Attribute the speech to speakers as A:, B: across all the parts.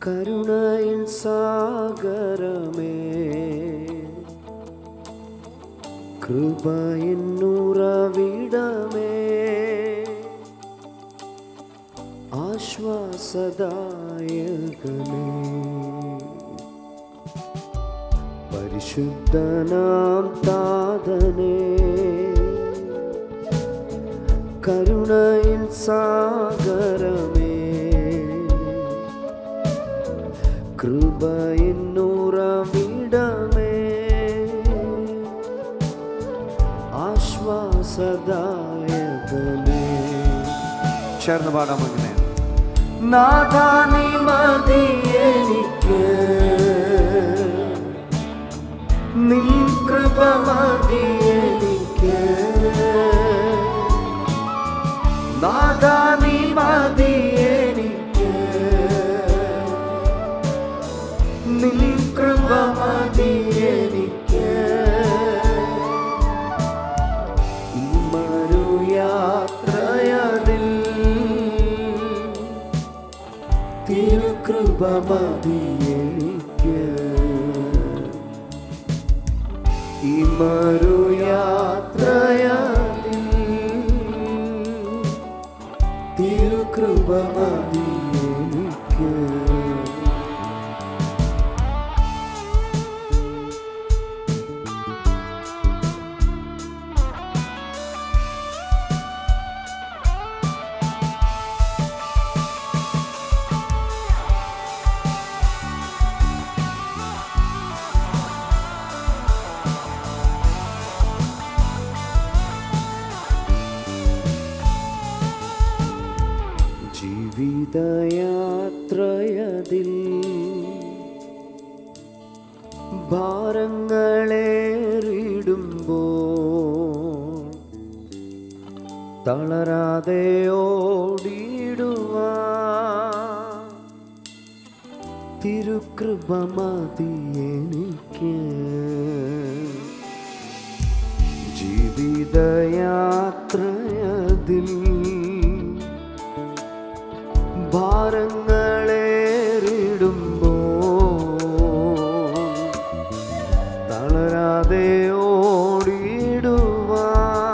A: കരുണയിൻ സാഗരമേ കൃപയിൻ ഉറവിടമേ ആശ്വാസദായകനേ പരിശുദ്ധനാം താതനേ കരുണയിൻ സാഗരമേ കൃപയിൻ ഉറവിടമേ ആശ്വാസദായകനേ ചേർന്ന് പാടാൻ അങ്ങനെ നാഥാനി മതി എനിക്ക് നിൻ കൃപ മതി എനിക്ക് നാഥാനി മതി എനിക്ക് നിൻ കൃപ മതി എനിക്ക് മറു യാത്രയതിൽ തിരുകൃപ മതി എനിക്ക് ഈ മറു യാത്രയതിൽ തിരുകൃപ മതി എനിക്ക് ജീവിതയാത്രയതിൽ ഭാരങ്ങളേറിടുമ്പോൾ തളരാതെ ഓടിടുവാ തിരുകൃപ മതി എനിക്ക് ജീവിതയാത്രയതിൽ ഭാരങ്ങളേറിടുമ്പോ തളരാതെ ഓടിടുവാ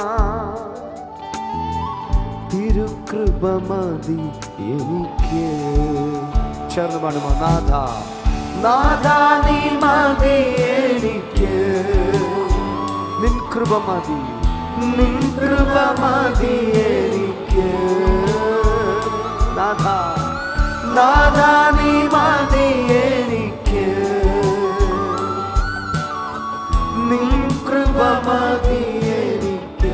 A: തിരുകൃപ മതി എനിക്ക് ചേർന്ന് പാടുമോ നാഥ നാഥ നീ മതി എനിക്ക് നിൻ കൃപ മതി നിൻ കൃപ മതി എനിക്ക് നാഥ നാഥ നീ മതി എനിക്ക് നിൻ കൃപ മതി എനിക്ക്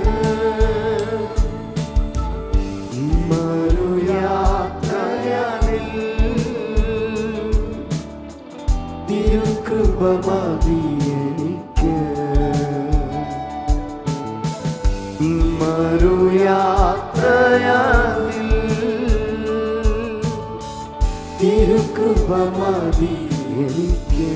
A: ഈ മറുയാത്രയാണിൽ തിരുകൃപ മതി എനിക്ക് ഈ മറുയാത്രയാണിൽ തിരുകൃപ മതി എനിക്ക്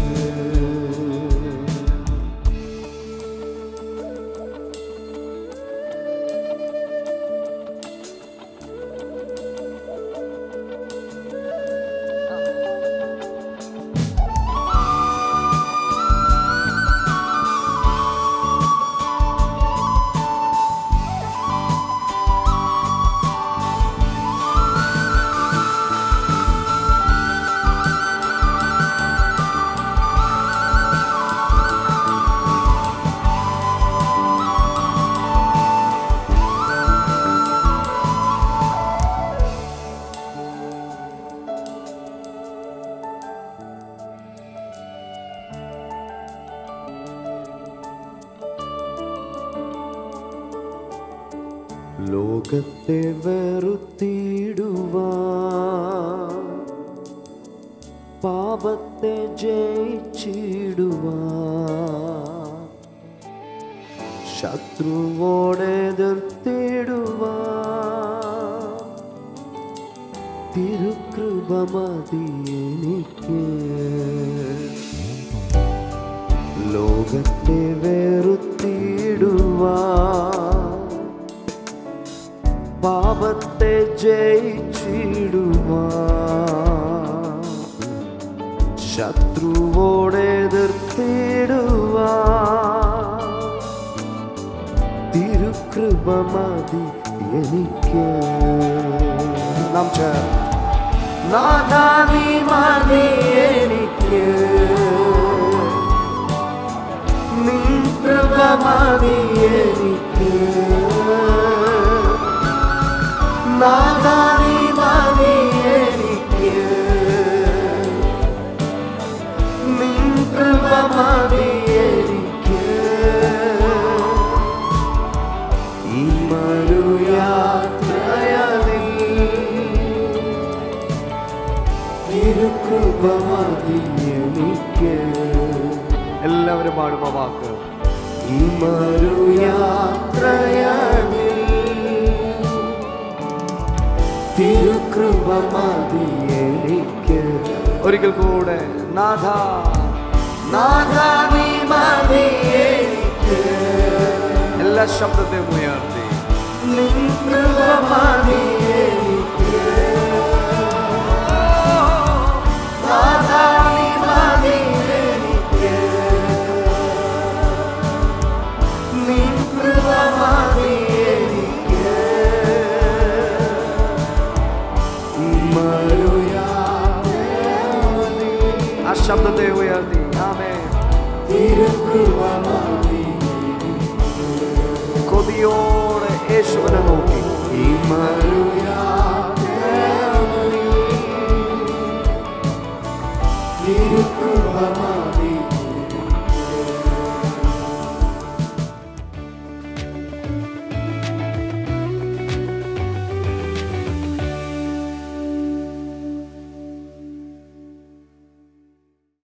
A: ലോകത്തെ വെറുത്തിടുവാ പാപത്തെ ജയിച്ചിടുവാ ശത്രുവോടെ എതിർത്തിടുവാ തിരുകൃപ മതി എനിക്ക് ലോകത്തെ വെറുത്തിടുവാ പാപത്തെ ജയിച്ചിടുവാ ശത്രുവോടെ എതിർത്തിടുവാ തിരുകൃപ മതി എനിക്ക് നാം ചേർന്ന് നാഥാ നീ മതി എനിക്ക് നിൻ കൃപ മതി എനിക്ക് നാഥാ നീ മതി എനിക്ക് നിൻ കൃപ മതി എനിക്ക് ഈ മരുയാത്രയതിൽ തിരുകൃപ മതി എനിക്ക് എല്ലാവരും പാടും ആ വാക്ക് ഈ മരുയാത്രയതിൽ തിരുകൃപ മതി എനിക്ക് ഒരിക്കൽ കൂടെ നാഥ നാഥ നീ മതി എനിക്ക് എല്ലാ ശബ്ദത്തെയും ഉയർത്തി നിൻ കൃപ മതി എനിക്ക് നാഥ നീ മതി എനിക്ക് നിൻ കൃപ മതി എനിക്ക് ഈ മരുയാത്രയതിൽ ആ ശബ്ദത്തെ ഉയർത്തി ആമേ തിരുകൃപ മതി കൊതിയോടെ യേശുവിനെ നോക്കി ഈ മരുയാത്രയതിൽ തിരുകൃപ മതി